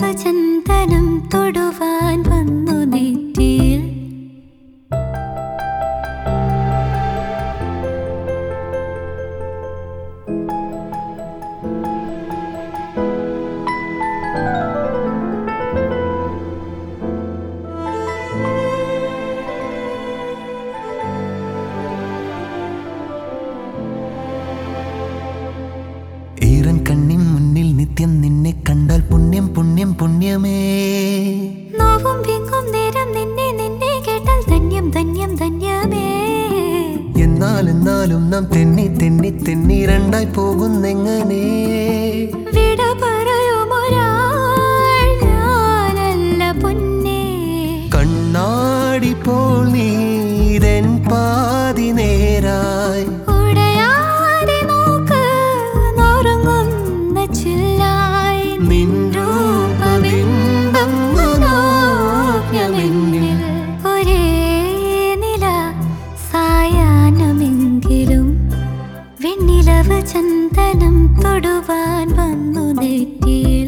വെണ്ണിലവ് ചന്ദനം തൊടുവാൻ വന്നു നെറ്റിയിൽ ഈറൻ കണ്ണിൻ മുന്നിൽ നിത്യം നിന്നെ കണ്ടാൽ പുണ്യം പുണ്യം പുണ്യമേ നോവും വിങ്ങും നേരം നിന്നെ നിന്നെ കേട്ടാൽ ധന്യം ധന്യം ധന്യമേ എന്നാൽ എന്നാലും നാം തെന്നി തെന്നി തെന്നി രണ്ടായി പോകുന്നെങ്ങനെ വിട പറയുമൊരാൾ ഞാനല്ല പൊന്നേ കണ്ണാടി പോൽ നീതൻ പാതി നേരായി ഉടയാതെ നോക്ക് നുറുങ്ങുന്ന ചില്ലായി നിൻ രൂപബിംബം മനോജ്ഞമെന്നിൽ ഒരേ നില സായാഹ്നമെങ്കിലും വെണ്ണിലവ് ചന്ദനം തൊടുവാൻ വന്നു നെറ്റിയിൽ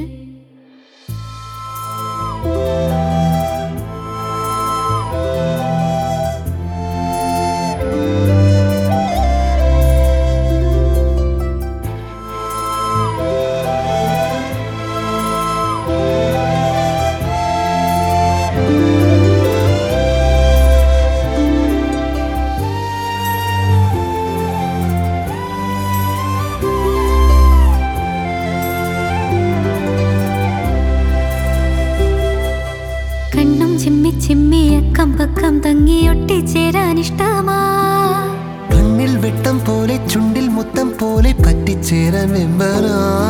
കണ്ണും ചിമ്മി ചിമ്മി അക്കം പക്കം തങ്ങി ഒട്ടിച്ചേരാൻ ഇഷ്ടമാ കണ്ണിൽ വെട്ടം പോലെ ചുണ്ടിൽ മുത്തം പോലെ പറ്റിച്ചേരാൻ വെമ്പനാ